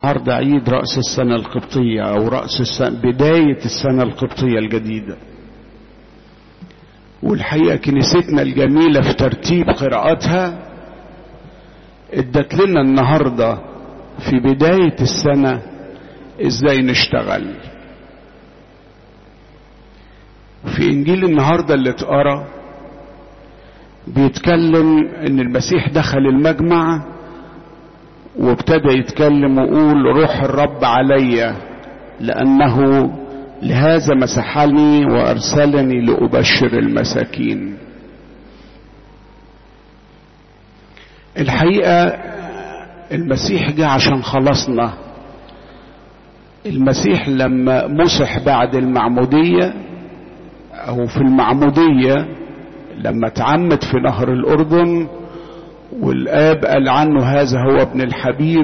النهاردة عيد رأس السنة القبطية أو رأس السنة بداية السنة القبطية الجديدة والحقيقة كنيستنا الجميلة في ترتيب قراءاتها ادت لنا النهاردة في بداية السنة ازاي نشتغل في انجيل النهاردة اللي اتقرا بيتكلم ان المسيح دخل المجمع وابتدى يتكلم ويقول روح الرب علي لانه لهذا مسحني وارسلني لابشر المساكين الحقيقه المسيح جه عشان خلصنا المسيح لما مسح بعد المعموديه او في المعموديه لما اتعمد في نهر الاردن والاب قال عنه هذا هو ابن الحبيب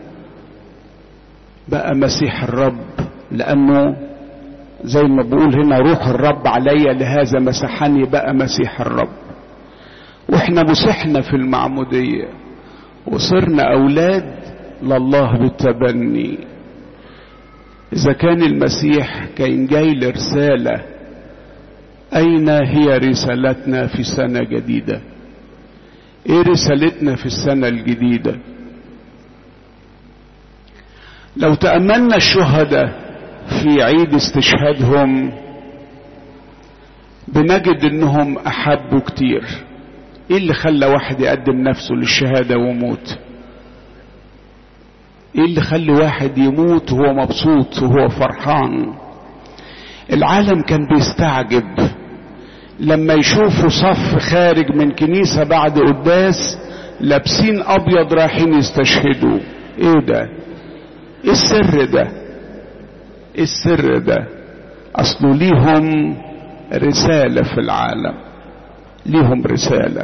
بقى مسيح الرب لانه زي ما بقول هنا روح الرب عليا لهذا مسحني بقى مسيح الرب واحنا مسحنا في المعمودية وصرنا اولاد لله بالتبني اذا كان المسيح كان جاي لرسالة اين هي رسالتنا في سنة جديدة ايه رسالتنا في السنة الجديدة لو تأملنا الشهداء في عيد استشهادهم بنجد انهم احبوا كتير ايه اللي خلى واحد يقدم نفسه للشهادة ويموت ايه اللي خلى واحد يموت وهو مبسوط وهو فرحان العالم كان بيستعجب لما يشوفوا صف خارج من كنيسة بعد قداس لابسين ابيض رايحين يستشهدوا ايه ده ايه السر ده ايه السر ده اصله ليهم رسالة في العالم ليهم رسالة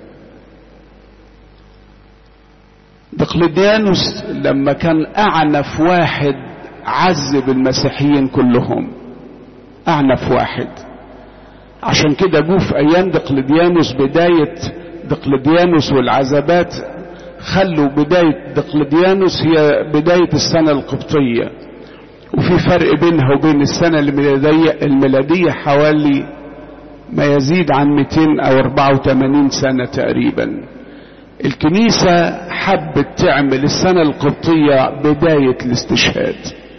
دقلديانوس لما كان اعنف واحد عذب المسيحيين كلهم اعنف واحد عشان كده جو في ايام دقلديانوس بداية دقلديانوس والعذابات خلوا بداية دقلديانوس هي بداية السنة القبطية وفي فرق بينها وبين السنة الميلادية الميلادية حوالي ما يزيد عن 200 أو 84 سنة تقريبا الكنيسة حبت تعمل السنة القبطية بداية الاستشهاد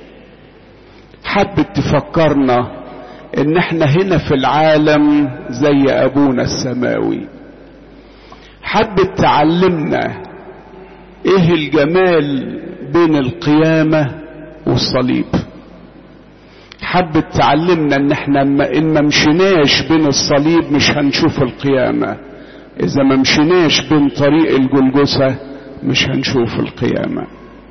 حبت تفكرنا ان احنا هنا في العالم زي ابونا السماوي حبت تعلمنا ايه الجمال بين القيامة والصليب حبت تعلمنا ان احنا ان ما مشيناش بين الصليب مش هنشوف القيامة اذا ما مشيناش بين طريق الجلجسة مش هنشوف القيامة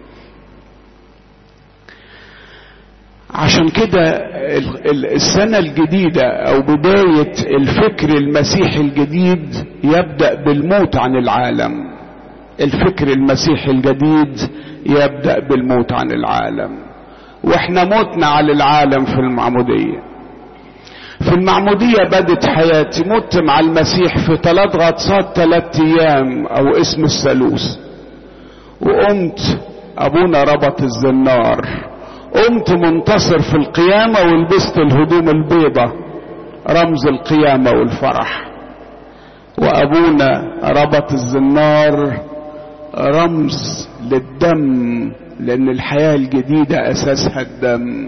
عشان كده السنة الجديدة او بداية الفكر المسيحي الجديد يبدأ بالموت عن العالم الفكر المسيحي الجديد يبدأ بالموت عن العالم واحنا موتنا على العالم في المعمودية في المعمودية بدت حياتي مت مع المسيح في ثلاث غطسات ثلاث ايام او اسم الثالوث وقمت ابونا ربط الزنار قمت منتصر في القيامة ولبست الهدوم البيضة رمز القيامة والفرح وابونا ربط الزنار رمز للدم لان الحياة الجديدة اساسها الدم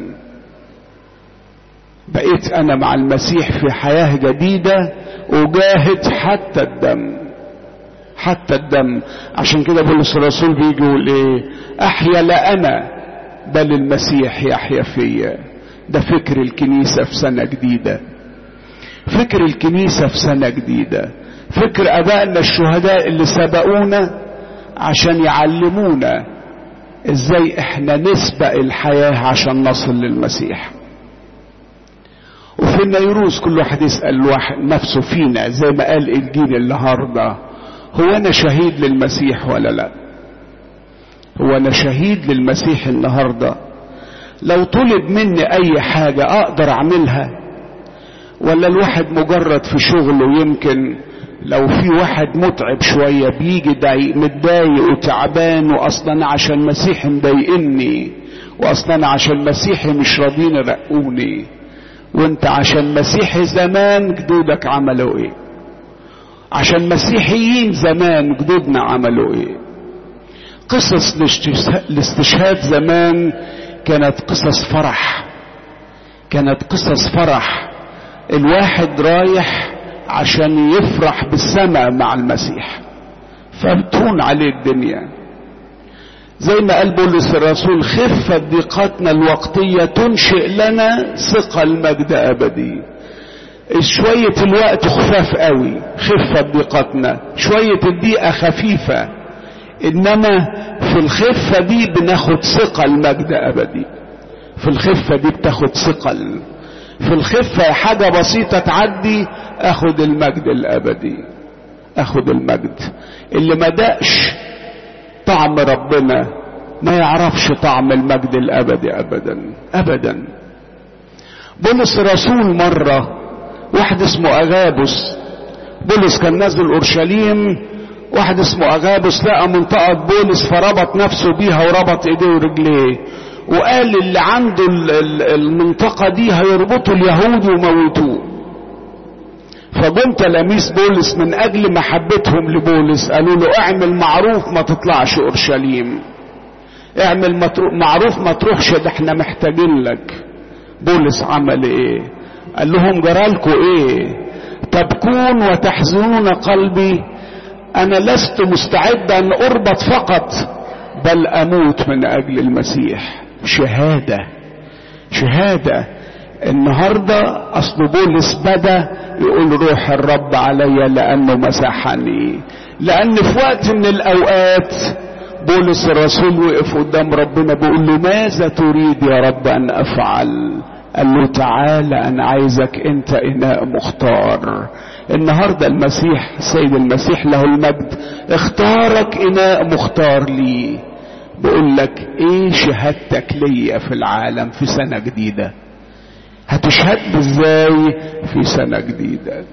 بقيت انا مع المسيح في حياة جديدة اجاهد حتى الدم حتى الدم عشان كده بولس الرسول بيجي يقول ايه احيا لا انا بل المسيح يحيا فيا ده فكر الكنيسة في سنة جديدة فكر الكنيسة في سنة جديدة فكر ابائنا الشهداء اللي سبقونا عشان يعلمونا ازاي احنا نسبق الحياة عشان نصل للمسيح وفي النيروز كل واحد يسأل واحد نفسه فينا زي ما قال الجيل النهاردة هو انا شهيد للمسيح ولا لا هو انا شهيد للمسيح النهاردة لو طلب مني اي حاجة اقدر اعملها ولا الواحد مجرد في شغله يمكن لو في واحد متعب شوية بيجي داي متضايق وتعبان واصلا عشان مسيحي مضايقني واصلا عشان مسيحي مش راضين يرقوني وانت عشان مسيحي زمان جدودك عملوا ايه عشان مسيحيين زمان جدودنا عملوا ايه قصص الاستشهاد زمان كانت قصص فرح كانت قصص فرح الواحد رايح عشان يفرح بالسماء مع المسيح فبتهون عليه الدنيا زي ما قال بولس الرسول خفة ضيقاتنا الوقتية تنشئ لنا ثقة المجد أبدي شوية الوقت خفاف قوي خفة ضيقاتنا شوية الدقيقة خفيفة إنما في الخفة دي بناخد ثقة المجد أبدي في الخفة دي بتاخد ثقل في الخفة حاجة بسيطة تعدي اخد المجد الابدي اخد المجد اللي ما دقش طعم ربنا ما يعرفش طعم المجد الابدي ابدا ابدا بولس الرسول مرة واحد اسمه اغابس بولس كان نازل اورشليم واحد اسمه اغابس لقى منطقة بولس فربط نفسه بيها وربط ايديه ورجليه وقال اللي عنده المنطقة دي هيربطوا اليهود وموتوه فجم تلاميذ بولس من اجل محبتهم لبولس قالوا له اعمل معروف ما تطلعش اورشليم اعمل معروف ما تروحش ده احنا محتاجين لك بولس عمل ايه قال لهم جرالكوا ايه تبكون وتحزنون قلبي انا لست مستعدا ان اربط فقط بل اموت من اجل المسيح شهاده شهاده النهارده اصل بولس بدا يقول روح الرب علي لانه مسحني لان في وقت من الاوقات بولس الرسول وقف قدام ربنا بيقول له ماذا تريد يا رب ان افعل قال له تعالى انا عايزك انت اناء مختار النهارده المسيح سيد المسيح له المجد اختارك اناء مختار لي بقول لك ايه شهادتك ليا في العالم في سنه جديده هتشهد ازاي في سنة جديدة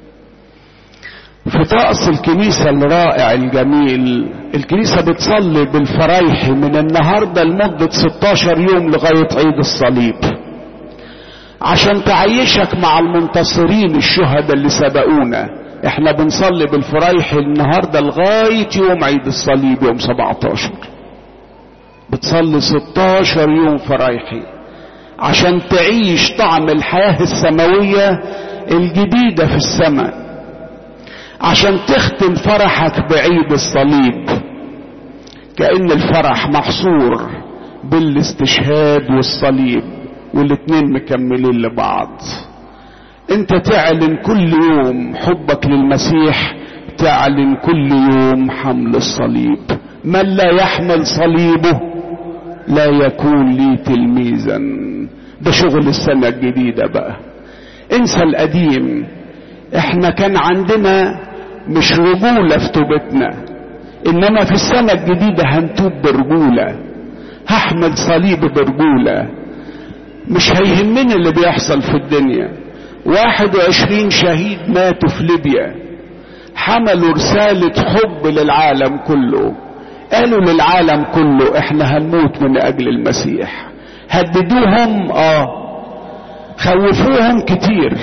في طقس الكنيسة الرائع الجميل الكنيسة بتصلي بالفرايح من النهاردة لمدة 16 يوم لغاية عيد الصليب عشان تعيشك مع المنتصرين الشهداء اللي سبقونا احنا بنصلي بالفرايح النهاردة لغاية يوم عيد الصليب يوم 17 بتصلي 16 يوم فرايحي عشان تعيش طعم الحياة السماوية الجديدة في السماء عشان تختم فرحك بعيد الصليب كأن الفرح محصور بالاستشهاد والصليب والاتنين مكملين لبعض انت تعلن كل يوم حبك للمسيح تعلن كل يوم حمل الصليب من لا يحمل صليبه لا يكون لي تلميذا ده شغل السنة الجديدة بقى انسى القديم احنا كان عندنا مش رجولة في توبتنا انما في السنة الجديدة هنتوب برجولة هحمل صليب برجولة مش هيهمني اللي بيحصل في الدنيا واحد وعشرين شهيد ماتوا في ليبيا حملوا رسالة حب للعالم كله قالوا للعالم كله احنا هنموت من اجل المسيح هددوهم اه خوفوهم كتير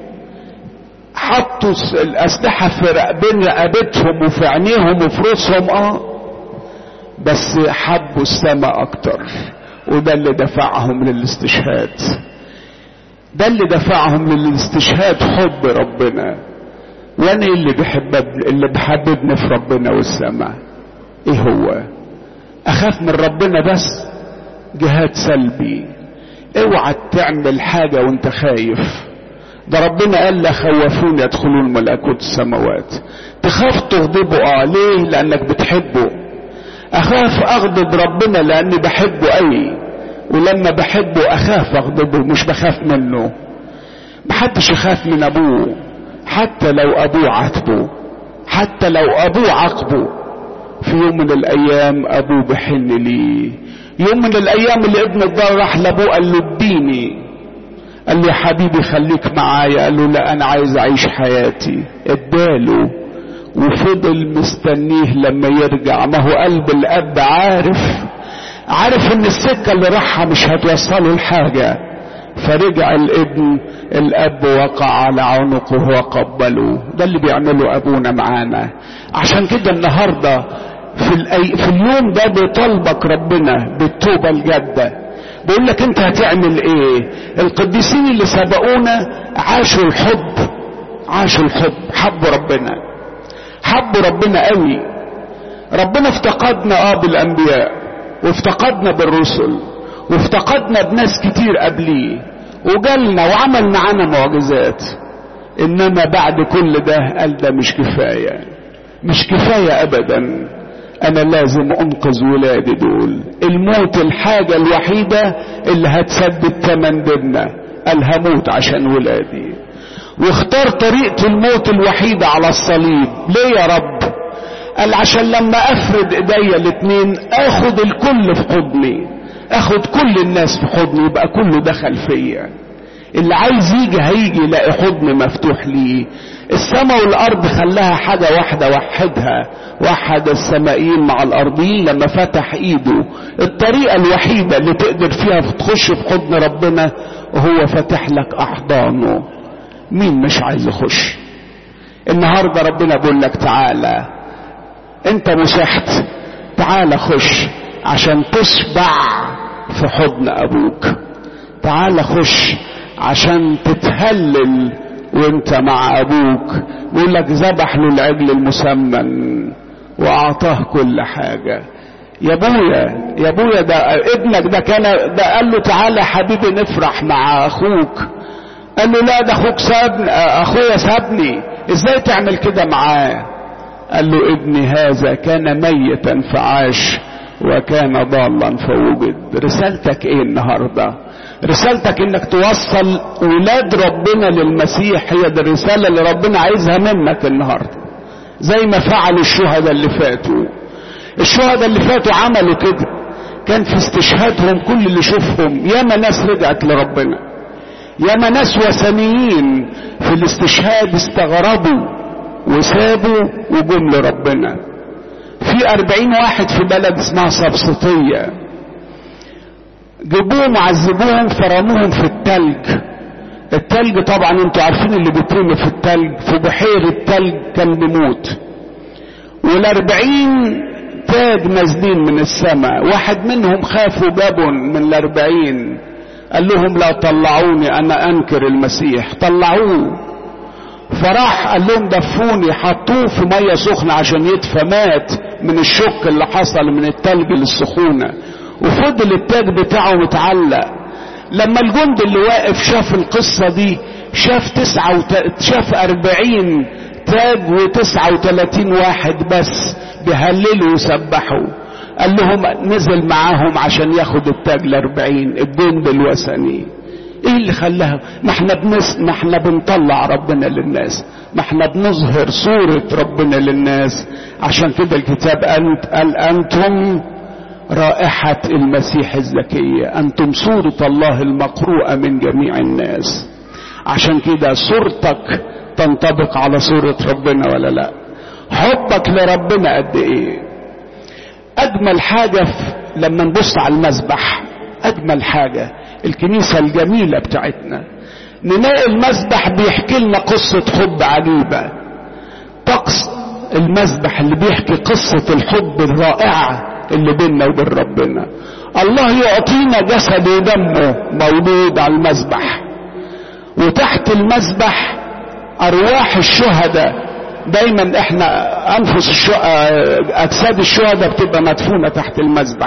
حطوا الاسلحة في بين رقبتهم وفي عينيهم وفي راسهم اه بس حبوا السماء اكتر وده اللي دفعهم للاستشهاد ده اللي دفعهم للاستشهاد حب ربنا وانا اللي بحب اللي بحببني في ربنا والسماء ايه هو اخاف من ربنا بس جهاد سلبي اوعى تعمل حاجة وانت خايف ده ربنا قال لا خوفون يدخلون ملكوت السماوات تخاف تغضبه اه ليه لانك بتحبه اخاف اغضب ربنا لاني بحبه قوي ولما بحبه اخاف اغضبه مش بخاف منه محدش يخاف من ابوه حتى لو ابوه عاتبه حتى لو ابوه عاقبه في يوم من الايام ابوه بحن ليه يوم من الايام اللي ابن الضال راح لابوه قال له اديني قال له يا حبيبي خليك معايا قال له لا انا عايز اعيش حياتي اداله وفضل مستنيه لما يرجع ما هو قلب الاب عارف عارف ان السكة اللي راحها مش هتوصله لحاجة فرجع الابن الاب وقع على عنقه وقبله ده اللي بيعمله ابونا معانا عشان كده النهارده في, الأي... في اليوم ده بيطالبك ربنا بالتوبه الجاده بيقول لك انت هتعمل ايه القديسين اللي سبقونا عاشوا الحب عاشوا الحب حبوا ربنا حبوا ربنا قوي ربنا افتقدنا اه بالانبياء وافتقدنا بالرسل وافتقدنا بناس كتير قبليه وجالنا وعمل معانا معجزات انما بعد كل ده قال ده مش كفايه مش كفايه ابدا انا لازم انقذ ولادي دول الموت الحاجه الوحيده اللي هتسدد ثمن ديننا قال هموت عشان ولادي واختار طريقه الموت الوحيده على الصليب ليه يا رب قال عشان لما افرد ايديا الاتنين اخد الكل في حضني اخد كل الناس في حضني يبقى كله دخل فيا اللي عايز يجي هيجي يلاقي حضن مفتوح ليه السماء والارض خلاها حاجه واحده وحدها وحد السمائيين مع الارضيين لما فتح ايده الطريقه الوحيده اللي تقدر فيها تخش في حضن ربنا وهو فتح لك احضانه مين مش عايز يخش النهارده ربنا بيقول لك تعالى انت مسحت تعالى خش عشان تشبع في حضن ابوك تعالى خش عشان تتهلل وانت مع ابوك بيقول لك ذبح له العجل المسمن واعطاه كل حاجه يا ابويا يا ابويا ده ابنك ده كان ده قال له تعالى يا حبيبي نفرح مع اخوك قال له لا ده اخوك سابني اخويا سابني ازاي تعمل كده معاه قال له ابني هذا كان ميتا فعاش وكان ضالا فوجد رسالتك ايه النهارده رسالتك انك توصل ولاد ربنا للمسيح هي دي الرساله اللي ربنا عايزها منك النهارده زي ما فعلوا الشهداء اللي فاتوا الشهداء اللي فاتوا عملوا كده كان في استشهادهم كل اللي شوفهم ياما ناس رجعت لربنا ياما ناس وثنيين في الاستشهاد استغربوا وسابوا وجم لربنا في أربعين واحد في بلد اسمها سبسطية جابوهم عذبوهم فرموهم في التلج التلج طبعا انتوا عارفين اللي بيترمي في التلج في بحير التلج كان بيموت والاربعين تاج نازلين من السماء واحد منهم خافوا جابوا من الاربعين قال لهم لا طلعوني انا انكر المسيح طلعوه فراح قال لهم دفوني حطوه في ميه سخنه عشان يدفى مات من الشك اللي حصل من التلج للسخونه وفضل التاج بتاعه متعلق لما الجند اللي واقف شاف القصة دي شاف تسعة وت... شاف أربعين تاج وتسعة وتلاتين واحد بس بيهللوا ويسبحوا قال لهم نزل معاهم عشان ياخد التاج الأربعين الجند الوثني ايه اللي خلاها ما احنا بنس ما احنا بنطلع ربنا للناس ما احنا بنظهر صورة ربنا للناس عشان كده الكتاب أنت قال أنتم رائحة المسيح الزكية أنتم صورة الله المقروءة من جميع الناس عشان كده صورتك تنطبق على صورة ربنا ولا لا حبك لربنا قد ايه اجمل حاجة لما نبص على المسبح اجمل حاجة الكنيسة الجميلة بتاعتنا نلاقي المسبح بيحكي لنا قصة حب عجيبة طقس المسبح اللي بيحكي قصة الحب الرائعة اللي بيننا وبين ربنا الله يعطينا جسد ودمه موجود على المسبح وتحت المسبح ارواح الشهداء دايما احنا انفس الشهداء اجساد الشهداء بتبقى مدفونه تحت المسبح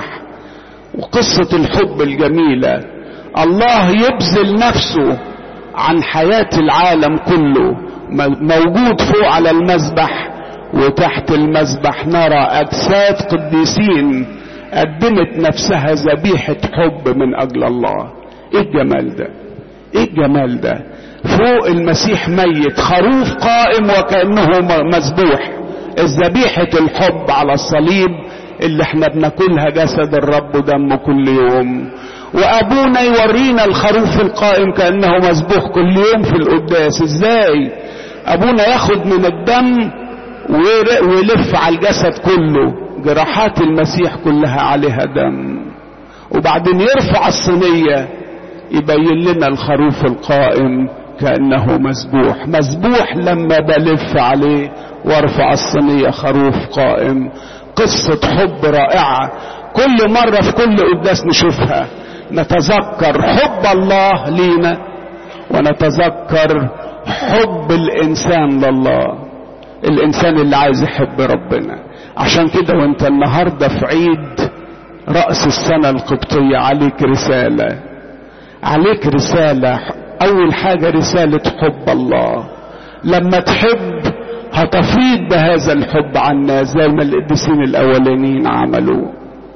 وقصه الحب الجميله الله يبذل نفسه عن حياه العالم كله موجود فوق على المسبح وتحت المسبح نرى اجساد قديسين قدمت نفسها ذبيحة حب من اجل الله ايه الجمال ده ايه الجمال ده فوق المسيح ميت خروف قائم وكأنه مذبوح الذبيحة الحب على الصليب اللي احنا بناكلها جسد الرب ودمه كل يوم وابونا يورينا الخروف القائم كأنه مذبوح كل يوم في القداس ازاي ابونا ياخد من الدم ويلف على الجسد كله جراحات المسيح كلها عليها دم وبعدين يرفع الصينية يبين لنا الخروف القائم كأنه مذبوح مذبوح لما بلف عليه وارفع الصينية خروف قائم قصة حب رائعة كل مرة في كل قداس نشوفها نتذكر حب الله لينا ونتذكر حب الإنسان لله الإنسان اللي عايز يحب ربنا عشان كده وانت النهاردة في عيد رأس السنة القبطية عليك رسالة عليك رسالة أول حاجة رسالة حب الله لما تحب هتفيض بهذا الحب على الناس زي ما القديسين الأولانيين عملوا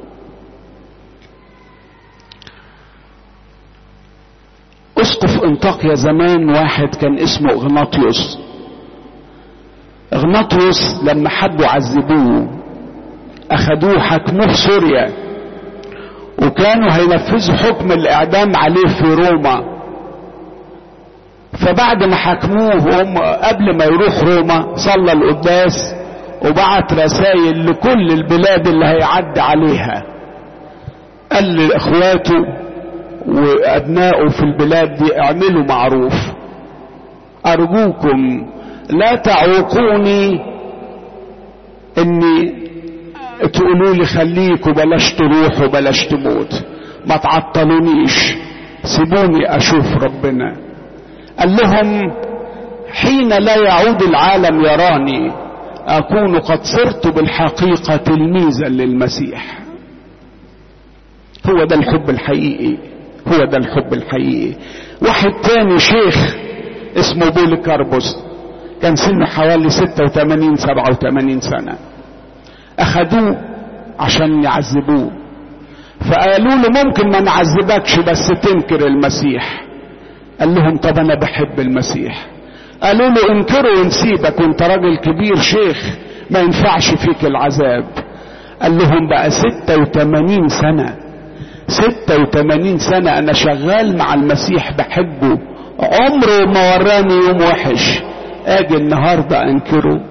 اسقف انطاكيا زمان واحد كان اسمه اغناطيوس اغناطيوس لما حبوا عذبوه اخدوه حكموه في سوريا وكانوا هينفذوا حكم الاعدام عليه في روما فبعد ما حكموه هم قبل ما يروح روما صلى القداس وبعت رسائل لكل البلاد اللي هيعدي عليها قال لاخواته وابنائه في البلاد دي اعملوا معروف ارجوكم لا تعوقوني اني تقولوا لي خليك وبلاش تروح وبلاش تموت ما تعطلونيش سيبوني اشوف ربنا قال لهم حين لا يعود العالم يراني اكون قد صرت بالحقيقه تلميذا للمسيح هو ده الحب الحقيقي هو ده الحب الحقيقي واحد تاني شيخ اسمه بوليكاربوس كان سنه حوالي 86 87 سنة أخدوه عشان يعذبوه فقالوا له ممكن ما نعذبكش بس تنكر المسيح قال لهم طب أنا بحب المسيح قالوا له انكره ونسيبك وانت راجل كبير شيخ ما ينفعش فيك العذاب قال لهم بقى 86 سنة 86 سنة أنا شغال مع المسيح بحبه عمره ما وراني يوم وحش اجي النهارده انكره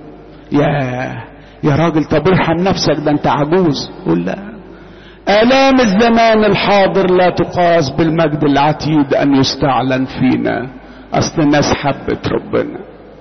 يا يا راجل طب ارحم نفسك ده انت عجوز قول لا الام الزمان الحاضر لا تقاس بالمجد العتيد ان يستعلن فينا اصل الناس حبت ربنا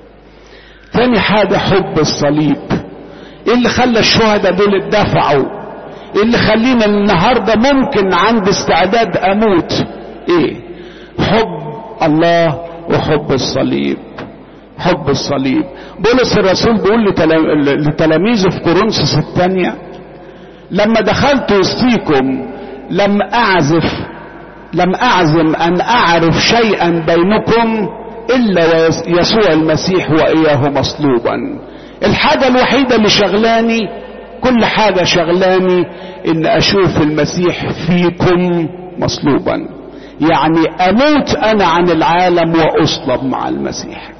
تاني حاجه حب الصليب ايه اللي خلى الشهداء دول اتدفعوا ايه اللي خلينا النهارده ممكن عندي استعداد اموت ايه حب الله وحب الصليب حب الصليب بولس الرسول بيقول لتلاميذه في كورنثوس الثانية لما دخلت وسطيكم لم أعزف لم أعزم أن أعرف شيئا بينكم إلا يسوع المسيح وإياه مصلوبا الحاجة الوحيدة اللي شغلاني كل حاجة شغلاني إن أشوف المسيح فيكم مصلوبا يعني أموت أنا عن العالم وأصلب مع المسيح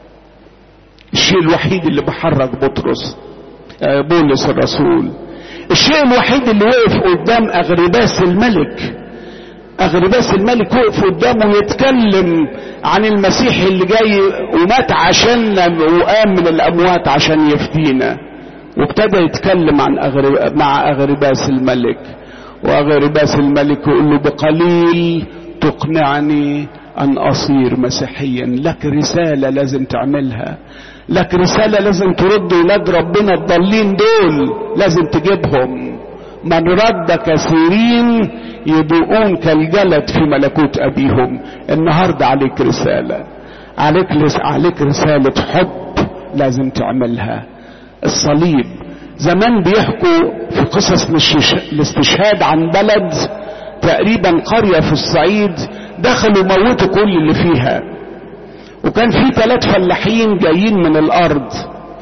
الشيء الوحيد اللي بحرك بطرس بولس الرسول الشيء الوحيد اللي وقف قدام اغرباس الملك اغرباس الملك وقف قدامه يتكلم عن المسيح اللي جاي ومات عشاننا وقام من الاموات عشان يفدينا وابتدى يتكلم عن أغرب مع اغرباس الملك واغرباس الملك يقول له بقليل تقنعني ان اصير مسيحيا لك رساله لازم تعملها لك رسالة لازم ترد ولاد ربنا الضالين دول لازم تجيبهم من رد كثيرين يضيئون كالجلد في ملكوت أبيهم النهاردة عليك رسالة عليك, عليك رسالة حب لازم تعملها الصليب زمان بيحكوا في قصص الاستشهاد عن بلد تقريبا قرية في الصعيد دخلوا موتوا كل اللي فيها وكان في ثلاث فلاحين جايين من الارض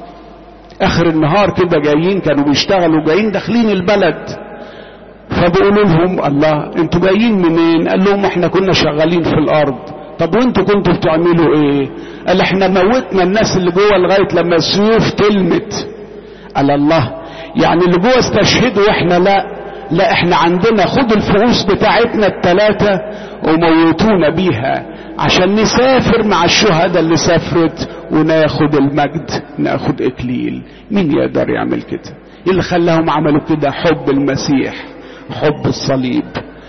اخر النهار كده جايين كانوا بيشتغلوا جايين داخلين البلد فبيقولوا لهم الله انتوا جايين منين قال لهم احنا كنا شغالين في الارض طب وانتوا كنتوا بتعملوا ايه قال احنا موتنا الناس اللي جوه لغايه لما السيوف تلمت قال الله يعني اللي جوه استشهدوا واحنا لا لا احنا عندنا خدوا الفؤوس بتاعتنا الثلاثه وموتونا بيها عشان نسافر مع الشهداء اللي سافرت وناخد المجد ناخد اكليل مين يقدر يعمل كده اللي خلاهم عملوا كده حب المسيح حب الصليب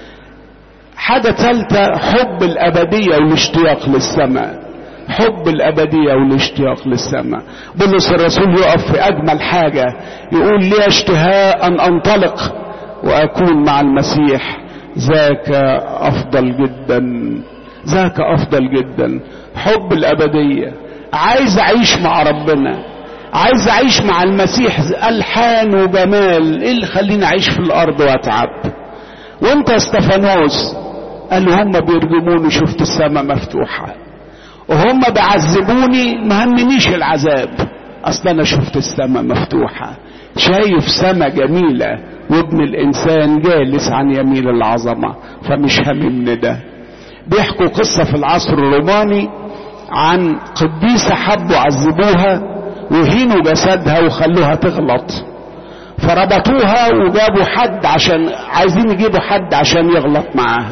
حاجة ثالثة حب الأبدية والاشتياق للسماء حب الأبدية والاشتياق للسماء بولس الرسول يقف في أجمل حاجة يقول لي اشتهاء أن أنطلق وأكون مع المسيح ذاك أفضل جدا ذاك أفضل جدا حب الأبدية عايز أعيش مع ربنا عايز أعيش مع المسيح ألحان وجمال إيه اللي خليني أعيش في الأرض وأتعب وأنت استفانوس قال هم بيرجموني شفت السماء مفتوحة وهم بيعذبوني ما همنيش العذاب اصل انا شفت السماء مفتوحة شايف سماء جميلة وابن الانسان جالس عن يمين العظمة فمش هممني ده بيحكوا قصة في العصر الروماني عن قديسة حبوا عذبوها وهينوا جسدها وخلوها تغلط فربطوها وجابوا حد عشان عايزين يجيبوا حد عشان يغلط معاها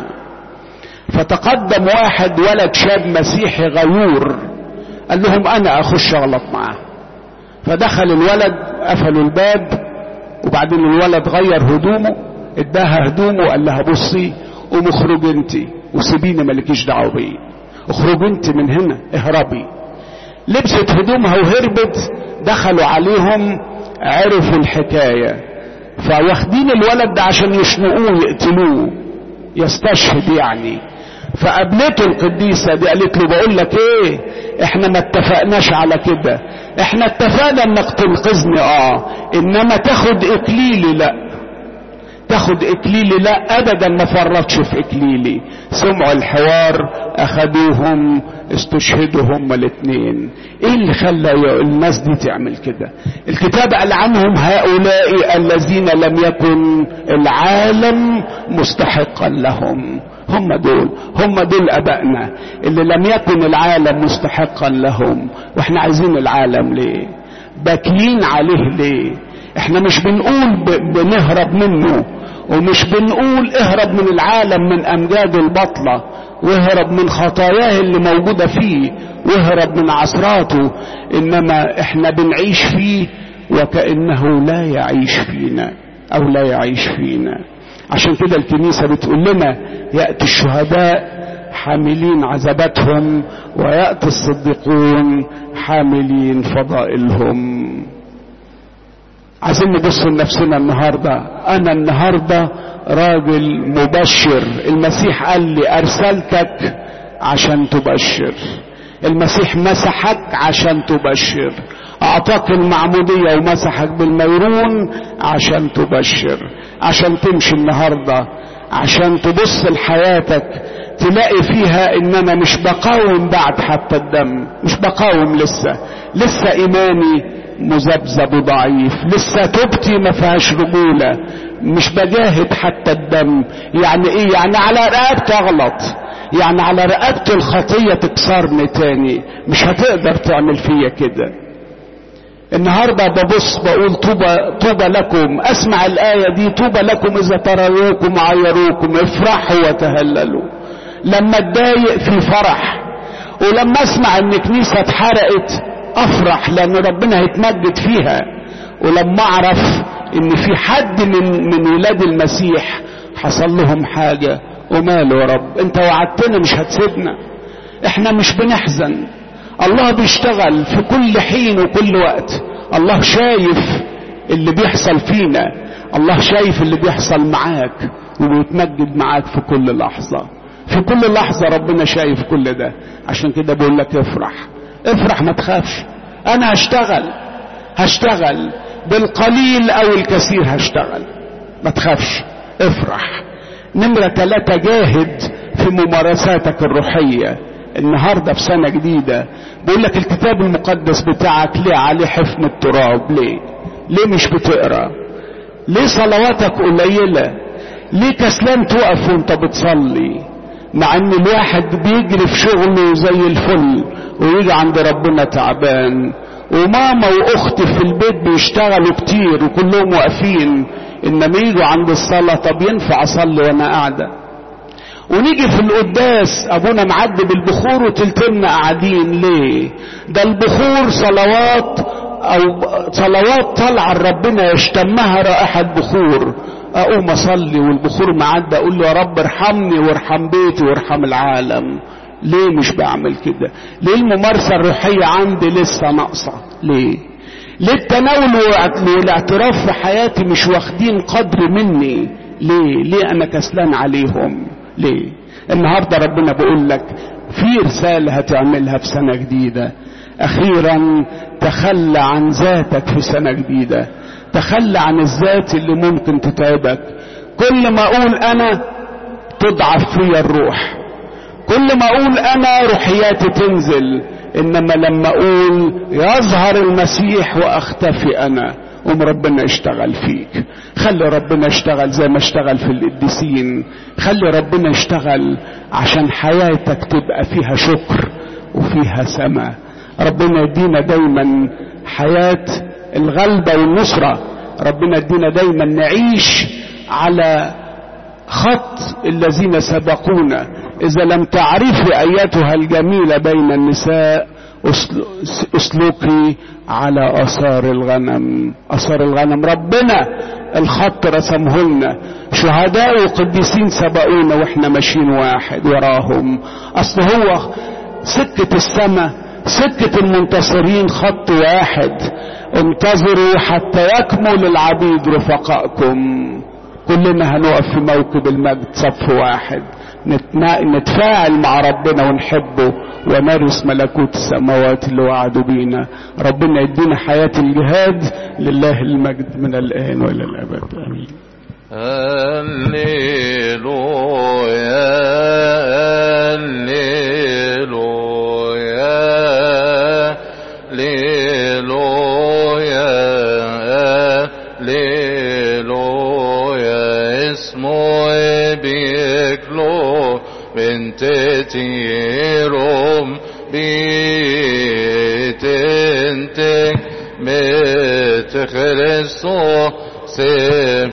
فتقدم واحد ولد شاب مسيحي غيور قال لهم انا اخش اغلط معاه فدخل الولد قفلوا الباب وبعدين الولد غير هدومه اداها هدومه وقال لها بصي قوم اخرج انت وسيبيني مالكيش دعوه بيا اخرج انت من هنا اهربي لبست هدومها وهربت دخلوا عليهم عرفوا الحكايه فواخدين الولد ده عشان يشنقوه يقتلوه يستشهد يعني فقابلته القديسة دي قالت له بقول لك ايه احنا ما اتفقناش على كده احنا اتفقنا انك تنقذني اه انما تاخد اكليلي لا تاخد اكليلي لا ابدا ما فرطش في اكليلي سمعوا الحوار اخدوهم استشهدوا هما الاثنين ايه اللي خلى الناس دي تعمل كده الكتاب قال عنهم هؤلاء الذين لم يكن العالم مستحقا لهم هم دول هم دول ابائنا اللي لم يكن العالم مستحقا لهم واحنا عايزين العالم ليه باكيين عليه ليه احنا مش بنقول بنهرب منه ومش بنقول اهرب من العالم من امجاد البطلة واهرب من خطاياه اللي موجودة فيه واهرب من عثراته انما احنا بنعيش فيه وكأنه لا يعيش فينا او لا يعيش فينا عشان كده الكنيسة بتقول لنا يأتي الشهداء حاملين عذاباتهم ويأتي الصديقون حاملين فضائلهم عايزين نبص لنفسنا النهاردة انا النهاردة راجل مبشر المسيح قال لي ارسلتك عشان تبشر المسيح مسحك عشان تبشر اعطاك المعمودية ومسحك بالميرون عشان تبشر عشان تمشي النهاردة عشان تبص لحياتك تلاقي فيها ان انا مش بقاوم بعد حتى الدم مش بقاوم لسه لسه ايماني مذبذب وضعيف لسه توبتي ما فيهاش رجولة مش بجاهد حتى الدم يعني ايه يعني على رقبتي اغلط يعني على رقبتي الخطية تكسرني تاني مش هتقدر تعمل فيا كده النهاردة ببص بقول طوبى طوبى لكم اسمع الآية دي طوبى لكم اذا تروكم وعيروكم افرحوا وتهللوا لما اتضايق في فرح ولما اسمع ان كنيسة اتحرقت افرح لان ربنا هيتمجد فيها ولما اعرف ان في حد من من ولاد المسيح حصل لهم حاجة وماله يا رب انت وعدتنا مش هتسيبنا احنا مش بنحزن الله بيشتغل في كل حين وكل وقت الله شايف اللي بيحصل فينا الله شايف اللي بيحصل معاك وبيتمجد معاك في كل لحظة في كل لحظة ربنا شايف كل ده عشان كده بقول لك افرح افرح ما تخافش انا هشتغل هشتغل بالقليل او الكثير هشتغل ما تخافش افرح نمرة ثلاثة جاهد في ممارساتك الروحية النهاردة في سنة جديدة بيقول لك الكتاب المقدس بتاعك ليه عليه حفن التراب ليه ليه مش بتقرا ليه صلواتك قليلة ليه كسلان تقف وانت بتصلي مع ان الواحد بيجري في شغله زي الفل ويجي عند ربنا تعبان وماما واختي في البيت بيشتغلوا كتير وكلهم واقفين انما يجوا عند الصلاة طب ينفع اصلي وانا قاعدة ونيجي في القداس ابونا معدي بالبخور وتلتنا قاعدين ليه ده البخور صلوات او صلوات طالعه لربنا يشتمها رائحه بخور اقوم اصلي والبخور معدي اقول له يا رب ارحمني وارحم بيتي وارحم العالم ليه مش بعمل كده ليه الممارسه الروحيه عندي لسه ناقصه ليه ليه التناول والاعتراف في حياتي مش واخدين قدر مني ليه ليه انا كسلان عليهم ليه النهارده ربنا بيقول لك في رساله هتعملها في سنه جديده اخيرا تخلى عن ذاتك في سنه جديده تخلى عن الذات اللي ممكن تتعبك كل ما اقول انا تضعف فيا الروح كل ما اقول انا روحياتي تنزل انما لما اقول يظهر المسيح واختفي انا قوم ربنا يشتغل فيك خلي ربنا يشتغل زي ما اشتغل في القديسين خلي ربنا يشتغل عشان حياتك تبقى فيها شكر وفيها سماء ربنا يدينا دايما حياة الغلبة والنصرة ربنا يدينا دايما نعيش على خط الذين سبقونا إذا لم تعرفي أيتها الجميلة بين النساء اسلكي على اثار الغنم اثار الغنم ربنا الخط رسمه لنا شهداء وقديسين سبقونا واحنا ماشيين واحد وراهم اصل هو سكة السماء سكة المنتصرين خط واحد انتظروا حتى يكمل العبيد رفقائكم كلنا هنقف في موكب المجد صف واحد نتفاعل مع ربنا ونحبه ونرث ملكوت السماوات اللي وعدوا بينا ربنا يدينا حياة الجهاد لله المجد من الآن وإلى الأبد آمين هللويا هللويا هللويا هللويا اسمه بيكلو بنت تيروم بيتنتك مت خريستو سيب